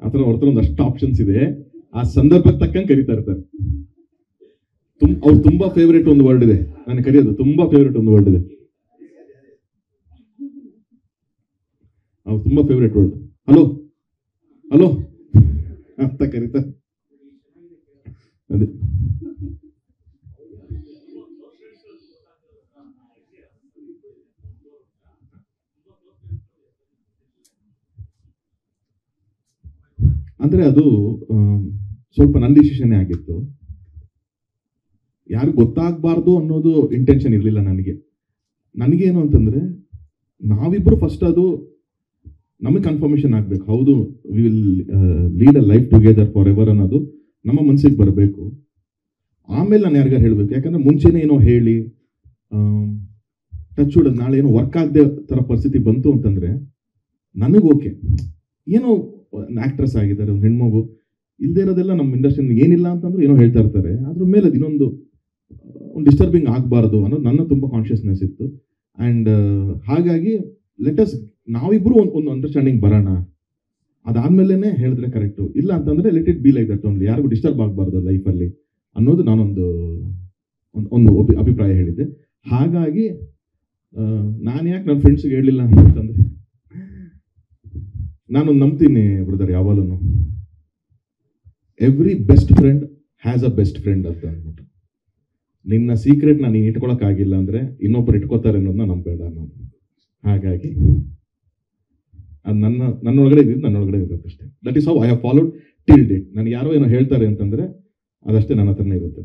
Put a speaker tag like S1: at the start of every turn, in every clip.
S1: ಆ ಥರ ಅವ್ರ ಹತ್ರ ಒಂದಷ್ಟು ಆಪ್ಷನ್ಸ್ ಇದೆ ಆ ಸಂದರ್ಭಕ್ಕೆ ತಕ್ಕಂಗೆ ಕರಿತಾ ಇರ್ತಾರೆ ತುಮ್ ಅವ್ರು ತುಂಬಾ ಫೇವ್ರೇಟ್ ಒಂದು ವರ್ಡ್ ಇದೆ ನಾನು ಕರೆಯೋದು ತುಂಬಾ ಫೇವ್ರೇಟ್ ಒಂದು ವರ್ಡ್ ಇದೆ ಅವ್ರು ತುಂಬಾ ಫೇವ್ರೇಟ್ ವರ್ಡ್ ಹಲೋ ಹಲೋ ಅಂತ ಕರೀತಾರೆ ಅದೇ ಅಂದ್ರೆ ಅದು ಆಮ್, ಸ್ವಲ್ಪ ನನ್ನ ಡಿಸಿಷನ್ನೇ ಆಗಿತ್ತು ಯಾರು ಗೊತ್ತಾಗಬಾರ್ದು ಅನ್ನೋದು ಇಂಟೆನ್ಷನ್ ಇರಲಿಲ್ಲ ನನಗೆ ನನಗೇನು ಅಂತಂದ್ರೆ ನಾವಿಬ್ರು ಫಸ್ಟ್ ಅದು ನಮಗೆ ಕನ್ಫರ್ಮೇಷನ್ ಆಗ್ಬೇಕು ಹೌದು we will lead a life together forever ಅನ್ನೋದು ನಮ್ಮ ಮನಸ್ಸಿಗೆ ಬರಬೇಕು ಆಮೇಲೆ ನಾನು ಯಾರಿಗಾರು ಹೇಳಬೇಕು ಯಾಕಂದ್ರೆ ಮುಂಚೆನೇ ಏನೋ ಹೇಳಿ ಟಚ್ ಹುಡೋದು ನಾಳೆ ಏನೋ ವರ್ಕ್ ಆಗದೆ ಥರ ಪರಿಸ್ಥಿತಿ ಬಂತು ಅಂತಂದ್ರೆ ನನಗೆ ಓಕೆ ಏನೋ ಆಕ್ಟ್ರೆಸ್ ಆಗಿದ್ದಾರೆ ಒಂದು ಹೆಣ್ಮಗು ಇಲ್ಲದೆ ಇರೋದೆಲ್ಲ ನಮ್ಮ ಇಂಡಸ್ಟ್ರಿಯಲ್ಲಿ ಏನಿಲ್ಲ ಅಂತಂದ್ರೆ ಏನೋ ಹೇಳ್ತಾ ಇರ್ತಾರೆ ಅದ್ರ ಮೇಲೆ ಅದು ಇನ್ನೊಂದು ಒಂದು ಡಿಸ್ಟರ್ಬಿಂಗ್ ಆಗಬಾರ್ದು ಅನ್ನೋದು ನನ್ನ ತುಂಬ ಕಾನ್ಷಿಯಸ್ನೆಸ್ ಇತ್ತು ಆ್ಯಂಡ್ ಹಾಗಾಗಿ ಲೆಟಸ್ ನಾವಿಬ್ರು ಒಂದು ಒಂದು ಅಂಡರ್ಸ್ಟ್ಯಾಂಡಿಂಗ್ ಬರೋಣ ಅದಾದ್ಮೇಲೆ ಹೇಳಿದ್ರೆ ಕರೆಕ್ಟು ಇಲ್ಲ ಅಂತಂದ್ರೆ let it be like that only ಯಾರಿಗೂ ಡಿಸ್ಟರ್ಬ್ ಆಗಬಾರ್ದು ಲೈಫಲ್ಲಿ ಅನ್ನೋದು ನಾನೊಂದು ಒಂದು ಒಂದು ಅಭಿ ಅಭಿಪ್ರಾಯ ಹೇಳಿದ್ದೆ ಹಾಗಾಗಿ ನಾನು ಯಾಕೆ ನನ್ನ ಫ್ರೆಂಡ್ಸ್ಗೆ ಹೇಳಲಿಲ್ಲ ಅಂತಂದ್ರೆ ನಾನು ನಂಬ್ತೀನಿ ಬ್ರದರ್ ಯಾವಾಗಲೂ every best friend has a best friend ಅಂತ ಅಂದ್ಬಿಟ್ಟು ನಿನ್ನ ಸೀಕ್ರೆಟ್ನ ನೀನು ಇಟ್ಕೊಳಕ್ಕಾಗಿಲ್ಲ ಅಂದರೆ ಇನ್ನೊಬ್ಬರು ಇಟ್ಕೋತಾರೆ ಅನ್ನೋದನ್ನ ನಂಬೇಡ ನಾನು ಹಾಗಾಗಿ ಅದು ನನ್ನ ನನ್ನೊಳಗಡೆ ಇದ್ದಿದ್ದು ನನ್ನೊಳಗಡೆ ಇರುತ್ತೆ ಅಷ್ಟೇ that is how I have followed till date ನನಗೆ ಯಾರೋ ಏನೋ ಹೇಳ್ತಾರೆ ಅಂತಂದರೆ ಅದಷ್ಟೇ ನನ್ನ ಹತ್ರನೇ ಇರುತ್ತೆ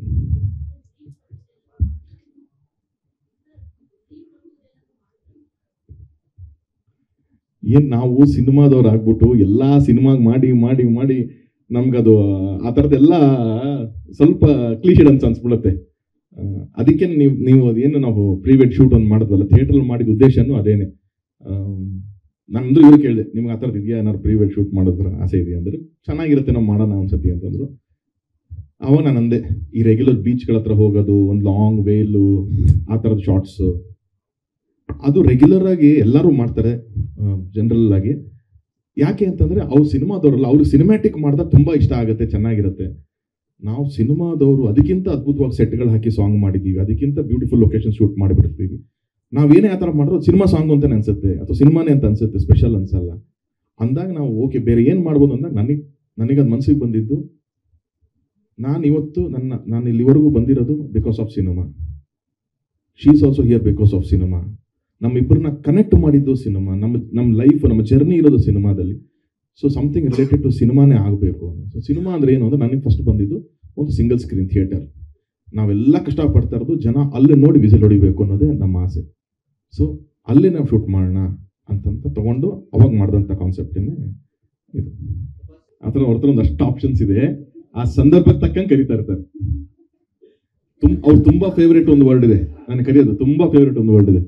S1: ಏನ್ ನಾವು ಸಿನಿಮಾದವ್ರು ಆಗ್ಬಿಟ್ಟು ಎಲ್ಲಾ ಸಿನಿಮಾಗ್ ಮಾಡಿ ಮಾಡಿ ಮಾಡಿ ನಮ್ಗದು ಆ ಥರದ್ದೆಲ್ಲ ಸ್ವಲ್ಪ ಕ್ಲೀಶೆಡ್ ಅಂತ ಅನ್ಸ್ಬಿಡುತ್ತೆ ಆ, ಅದಕ್ಕೆ ನೀವು ನೀವು ಅದೇನು ನಾವು ಪ್ರೀವೇಟ್ ಶೂಟ್ ಒಂದು ಮಾಡಿದ್ವಲ್ಲ ಥಿಯೇಟ್ರಲ್ಲಿ ಮಾಡಿದ ಉದ್ದೇಶನೂ ಅದೇನೆ ನಮ್ದು ಇವ್ರು ಕೇಳಿದೆ ನಿಮ್ಗೆ ಆ ಥರದ್ದು ಇದೆಯಾ ಏನಾದ್ರು ಪ್ರೀವೇಟ್ ಶೂಟ್ ಮಾಡೋದ್ರ ಆಸೆ ಇದೆಯಾ ಅಂದ್ರೆ ಚೆನ್ನಾಗಿರುತ್ತೆ ನಾವು ಮಾಡೋಣ ಒಂದ್ಸತಿ ಅಂತಂದ್ರು ಅವಾಗ ನಾನು ಅಂದೆ ಈ ರೆಗ್ಯುಲರ್ ಬೀಚ್ಗಳ ಹತ್ರ ಹೋಗೋದು ಒಂದು ಲಾಂಗ್ ವೇಲು ಆ ಥರದ ಶಾರ್ಟ್ಸು ಅದು ರೆಗ್ಯುಲರ್ ಆಗಿ ಎಲ್ಲರೂ ಮಾಡ್ತಾರೆ ಜನರಲ್ ಆಗಿ ಯಾಕೆ ಅಂತಂದ್ರೆ ಅವ್ರು ಸಿನಿಮಾದವರಲ್ಲ ಅವ್ರು ಸಿನಿಮ್ಯಾಟಿಕ್ ಮಾಡಿದಾಗ ತುಂಬಾ ಇಷ್ಟ ಆಗುತ್ತೆ ಚೆನ್ನಾಗಿರುತ್ತೆ ನಾವು ಸಿನಿಮಾದವರು ಅದಕ್ಕಿಂತ ಅದ್ಭುತವಾಗಿ ಸೆಟ್ಗಳು ಹಾಕಿ ಸಾಂಗ್ ಮಾಡಿದ್ದೀವಿ ಅದಕ್ಕಿಂತ ಬ್ಯೂಟಿಫುಲ್ ಲೊಕೇಶನ್ ಶೂಟ್ ಮಾಡಿಬಿಡ್ತೀವಿ ನಾವೇನೇ ಆ ಥರ ಮಾಡಿರೋ ಸಿನಿಮಾ ಸಾಂಗ್ ಅಂತಾನೆ ಅನ್ಸುತ್ತೆ ಅಥವಾ ಸಿನಿಮಾನೇ ಅಂತ ಅನ್ಸುತ್ತೆ ಸ್ಪೆಷಲ್ ಅನ್ಸಲ್ಲ ಅಂದಾಗ ನಾವು ಓಕೆ ಬೇರೆ ಏನು ಮಾಡ್ಬೋದು ಅಂದಾಗ ನನಗೆ ನನಗದು ಮನಸ್ಸಿಗೆ ಬಂದಿದ್ದು ನಾನು ಇವತ್ತು ನನ್ನ ನಾನು ಇಲ್ಲಿವರೆಗೂ ಬಂದಿರೋದು because of cinema she's also here because of cinema ನಮ್ಮಿಬ್ಬರನ್ನ ಕನೆಕ್ಟ್ ಮಾಡಿದ್ದು ಸಿನಿಮಾ ನಮ್ಮ ನಮ್ಮ ಲೈಫ್ ನಮ್ಮ ಜರ್ನಿ ಇರೋದು ಸಿನಿಮಾದಲ್ಲಿ ಸೊ ಸಮಥಿಂಗ್ ರಿಲೇಟೆಡ್ ಟು ಸಿನಿಮಾನೇ ಆಗಬೇಕು ಸೊ ಸಿನಿಮಾ ಅಂದ್ರೆ ಏನು ಅಂದ್ರೆ ನನಗೆ ಫಸ್ಟ್ ಬಂದಿದ್ದು ಒಂದು ಸಿಂಗಲ್ ಸ್ಕ್ರೀನ್ ಥಿಯೇಟರ್ ನಾವೆಲ್ಲ ಕಷ್ಟಪಡ್ತಾ ಇರೋದು ಜನ ಅಲ್ಲೇ ನೋಡಿ ವಿಸಿಲ್ ಹೊಡಿಬೇಕು ಅನ್ನೋದೇ ನಮ್ಮ ಆಸೆ ಸೊ ಅಲ್ಲೇ ನಾವು ಶೂಟ್ ಮಾಡೋಣ ಅಂತಂತ ತಗೊಂಡು ಅವಾಗ ಮಾಡಿದಂಥ ಕಾನ್ಸೆಪ್ಟನ್ನೇ ಇದು ಆ ಥರ ಅವ್ರ ಹತ್ರ ಒಂದಷ್ಟು ಆಪ್ಷನ್ಸ್ ಇದೆ ಆ ಸಂದರ್ಭಕ್ಕೆ ತಕ್ಕಂಗೆ ಕರಿತಾ ಇರ್ತಾರೆ ತುಮ್ ಅವ್ರು ತುಂಬಾ ಫೇವ್ರೇಟ್ ಒಂದು ವರ್ಡ್ ಇದೆ ನಾನು ಕರೆಯೋದು ತುಂಬಾ ಫೇವ್ರೇಟ್ ಒಂದು ವರ್ಡ್ ಇದೆ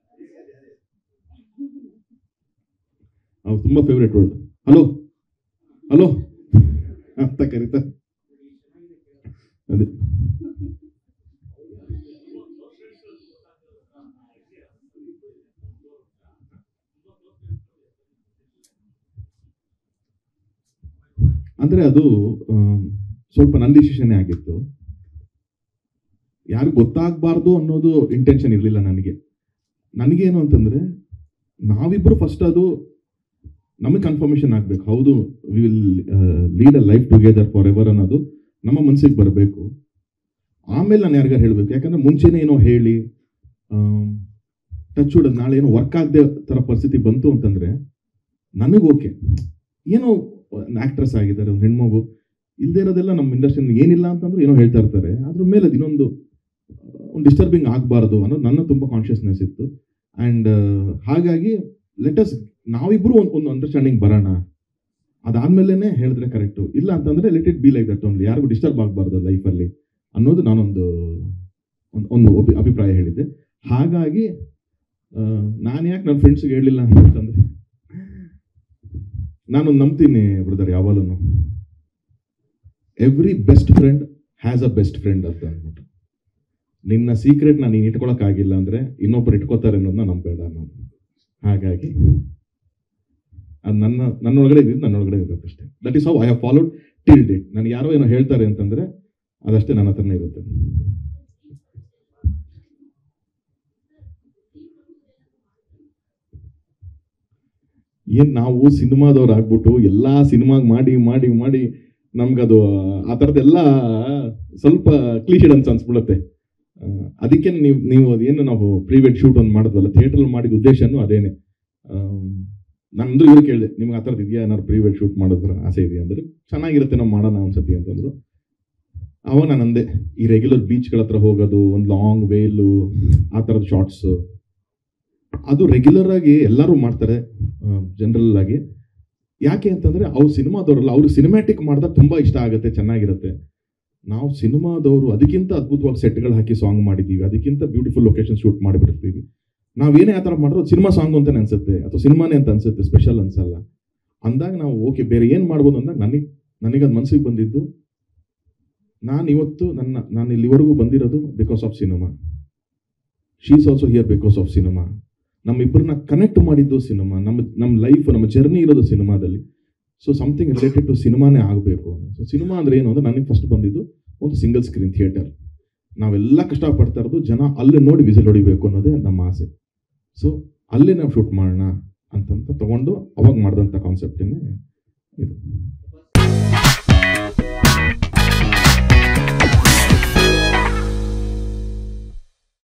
S1: ಅವ್ರು ತುಂಬಾ ಫೇವ್ರೇಟ್ ವರ್ಡ್ ಹಲೋ ಹಲೋ ಅಂತ ಕರೀತಾರೆ ಅದೇ ಅಂದ್ರೆ ಅದು ಆಮ್, ಸ್ವಲ್ಪ ನನ್ನ ಡಿಸಿಷನ್ನೇ ಆಗಿತ್ತು ಯಾರು ಗೊತ್ತಾಗಬಾರ್ದು ಅನ್ನೋದು ಇಂಟೆನ್ಷನ್ ಇರಲಿಲ್ಲ ನನಗೆ ನನಗೇನು ಅಂತಂದ್ರೆ ನಾವಿಬ್ರು ಫಸ್ಟ್ ಅದು ನಮಗೆ ಕನ್ಫರ್ಮೇಷನ್ ಆಗ್ಬೇಕು ಹೌದು we will lead a life together forever ಅನ್ನೋದು ನಮ್ಮ ಮನಸ್ಸಿಗೆ ಬರಬೇಕು ಆಮೇಲೆ ನಾನು ಯಾರಿಗಾರು ಹೇಳಬೇಕು ಯಾಕಂದ್ರೆ ಮುಂಚೆನೇ ಏನೋ ಹೇಳಿ ಟಚ್ ಹುಡೋದು ನಾಳೆ ಏನೋ ವರ್ಕ್ ಆಗದೆ ಥರ ಪರಿಸ್ಥಿತಿ ಬಂತು ಅಂತಂದ್ರೆ ನನಗೆ ಓಕೆ ಏನೋ ಆಕ್ಟ್ರೆಸ್ ಆಗಿದ್ದಾರೆ ಒಂದು ಹೆಣ್ಮಗು ಇಲ್ಲದೆ ಇರೋದೆಲ್ಲ ನಮ್ಮ ಇಂಡಸ್ಟ್ರಿಯಲ್ಲಿ ಏನಿಲ್ಲ ಅಂತಂದ್ರೆ ಏನೋ ಹೇಳ್ತಾ ಇರ್ತಾರೆ ಅದ್ರ ಮೇಲೆ ಅದು ಇನ್ನೊಂದು ಒಂದು ಡಿಸ್ಟರ್ಬಿಂಗ್ ಆಗಬಾರ್ದು ಅನ್ನೋದು ನನ್ನ ತುಂಬ ಕಾನ್ಷಿಯಸ್ನೆಸ್ ಇತ್ತು ಆ್ಯಂಡ್ ಹಾಗಾಗಿ ಲೆಟಸ್ ನಾವಿಬ್ರು ಒಂದು ಒಂದು ಅಂಡರ್ಸ್ಟ್ಯಾಂಡಿಂಗ್ ಬರೋಣ ಅದಾದ್ಮೇಲೆ ಹೇಳಿದ್ರೆ ಕರೆಕ್ಟು ಇಲ್ಲ ಅಂತಂದ್ರೆ let it be like that only ಯಾರಿಗೂ ಡಿಸ್ಟರ್ಬ್ ಆಗಬಾರ್ದು ಲೈಫಲ್ಲಿ ಅನ್ನೋದು ನಾನೊಂದು ಒಂದು ಒಂದು ಅಭಿ ಅಭಿಪ್ರಾಯ ಹೇಳಿದ್ದೆ ಹಾಗಾಗಿ ನಾನು ಯಾಕೆ ನನ್ನ ಫ್ರೆಂಡ್ಸ್ಗೆ ಹೇಳಲಿಲ್ಲ ಅಂತಂದ್ರೆ ನಾನು ನಂಬ್ತೀನಿ ಬ್ರದರ್ ಯಾವಾಗಲೂ every best friend has a best friend ಅಂತ ಅಂದ್ಬಿಟ್ಟು ನಿನ್ನ ಸೀಕ್ರೆಟ್ನ ನೀನು ಇಟ್ಕೊಳಕ್ಕಾಗಿಲ್ಲ ಅಂದರೆ ಇನ್ನೊಬ್ಬರು ಇಟ್ಕೋತಾರೆ ಅನ್ನೋದನ್ನ ನಂಬೇಡ ನಾನು ಹಾಗಾಗಿ ಅದು ನನ್ನ ನನ್ನೊಳಗಡೆ ಇದ್ದಿದ್ದು ನನ್ನೊಳಗಡೆ ಇರುತ್ತೆ ಅಷ್ಟೇ that is how I have followed till date ನನಗೆ ಯಾರೋ ಏನೋ ಹೇಳ್ತಾರೆ ಅಂತಂದರೆ ಅದಷ್ಟೇ ನನ್ನ ಹತ್ರನೇ ಇರುತ್ತೆ ಏನು ನಾವು ಸಿನಿಮಾದವ್ರು ಆಗ್ಬಿಟ್ಟು ಎಲ್ಲ ಸಿನಿಮಾಗ್ ಮಾಡಿ ಮಾಡಿ ಮಾಡಿ ನಮ್ಗದು ಆ ಥರದ್ದೆಲ್ಲ ಸ್ವಲ್ಪ ಕ್ಲೀಶೆಡ್ ಅಂತ ಅನ್ಸ್ಬಿಡುತ್ತೆ ಆ, ಅದಕ್ಕೆ ನೀವು ನೀವು ಅದೇನು ನಾವು ಪ್ರೀವೇಟ್ ಶೂಟ್ ಒಂದು ಮಾಡಿದ್ವಲ್ಲ ಥಿಯೇಟ್ರಲ್ಲಿ ಮಾಡಿದ ಉದ್ದೇಶನೂ ಅದೇನೆ ನಂದು ಇವ್ರು ಕೇಳಿದೆ ನಿಮ್ಗೆ ಆ ಥರದ್ದು ಇದೆಯಾ ಏನಾದ್ರು ಪ್ರೀವೇಟ್ ಶೂಟ್ ಮಾಡೋದ್ರ ಆಸೆ ಇದೆಯಾ ಅಂದ್ರೆ ಚೆನ್ನಾಗಿರುತ್ತೆ ನಾವು ಮಾಡೋಣ ಒಂದ್ಸತಿ ಅಂತಂದ್ರು ಅವಾಗ ನಾನು ಅಂದೆ ಈ ರೆಗ್ಯುಲರ್ ಬೀಚ್ಗಳ ಹತ್ರ ಹೋಗೋದು ಒಂದು ಲಾಂಗ್ ವೇಲು ಆ ಥರದ ಶಾರ್ಟ್ಸು ಅದು ರೆಗ್ಯುಲರ್ ಆಗಿ ಎಲ್ಲರೂ ಮಾಡ್ತಾರೆ ಜನರಲ್ ಆಗಿ ಯಾಕೆ ಅಂತಂದ್ರೆ ಅವ್ರು ಸಿನಿಮಾದವ್ರಲ್ಲ ಅವ್ರು ಸಿನಿಮ್ಯಾಟಿಕ್ ಮಾಡಿದಾಗ ತುಂಬಾ ಇಷ್ಟ ಆಗುತ್ತೆ ಚೆನ್ನಾಗಿರುತ್ತೆ ನಾವು ಸಿನಿಮಾದವರು ಅದಕ್ಕಿಂತ ಅದ್ಭುತವಾಗಿ ಸೆಟ್ಗಳು ಹಾಕಿ ಸಾಂಗ್ ಮಾಡಿದ್ದೀವಿ ಅದಕ್ಕಿಂತ ಬ್ಯೂಟಿಫುಲ್ ಲೊಕೇಶನ್ ಶೂಟ್ ಮಾಡಿಬಿಟ್ಟಿರ್ತೀವಿ ನಾವೇನೇ ಆ ಥರ ಮಾಡಿರೋ ಸಿನಿಮಾ ಸಾಂಗ್ ಅಂತಾನೆ ಅನ್ಸುತ್ತೆ ಅಥವಾ ಸಿನಿಮಾನೇ ಅಂತ ಅನ್ಸುತ್ತೆ ಸ್ಪೆಷಲ್ ಅನ್ಸಲ್ಲ ಅಂದಾಗ ನಾವು ಓಕೆ ಬೇರೆ ಏನು ಮಾಡ್ಬೋದು ಅಂದಾಗ ನನಗೆ ನನಗೆ ಅದು ಮನಸ್ಸಿಗೆ ಬಂದಿದ್ದು ನಾನು ಇವತ್ತು ನನ್ನ ನಾನು ಇಲ್ಲಿವರೆಗೂ ಬಂದಿರೋದು because of cinema she's also here because of cinema ನಮ್ಮಿಬ್ಬರನ್ನ ಕನೆಕ್ಟ್ ಮಾಡಿದ್ದು ಸಿನಿಮಾ ನಮ್ಮ ನಮ್ಮ ಲೈಫ್ ನಮ್ಮ ಜರ್ನಿ ಇರೋದು ಸಿನಿಮಾದಲ್ಲಿ ಸೊ ಸಮಥಿಂಗ್ ರಿಲೇಟೆಡ್ ಟು ಸಿನಿಮಾನೇ ಆಗಬೇಕು ಸೊ ಸಿನಿಮಾ ಅಂದ್ರೆ ಏನು ಅಂದ್ರೆ ನನಗೆ ಫಸ್ಟ್ ಬಂದಿದ್ದು ಒಂದು ಸಿಂಗಲ್ ಸ್ಕ್ರೀನ್ ಥಿಯೇಟರ್ ನಾವೆಲ್ಲ ಕಷ್ಟಪಡ್ತಾ ಇರೋದು ಜನ ಅಲ್ಲೇ ನೋಡಿ ವಿಸಿಲ್ ಹೊಡಿಬೇಕು ಅನ್ನೋದೇ ನಮ್ಮ ಆಸೆ ಸೊ ಅಲ್ಲೇ ನಾವು ಶೂಟ್ ಮಾಡೋಣ ಅಂತಂತ ತಗೊಂಡು ಅವಾಗ ಮಾಡಿದಂಥ ಕಾನ್ಸೆಪ್ಟನ್ನೇ ಇದು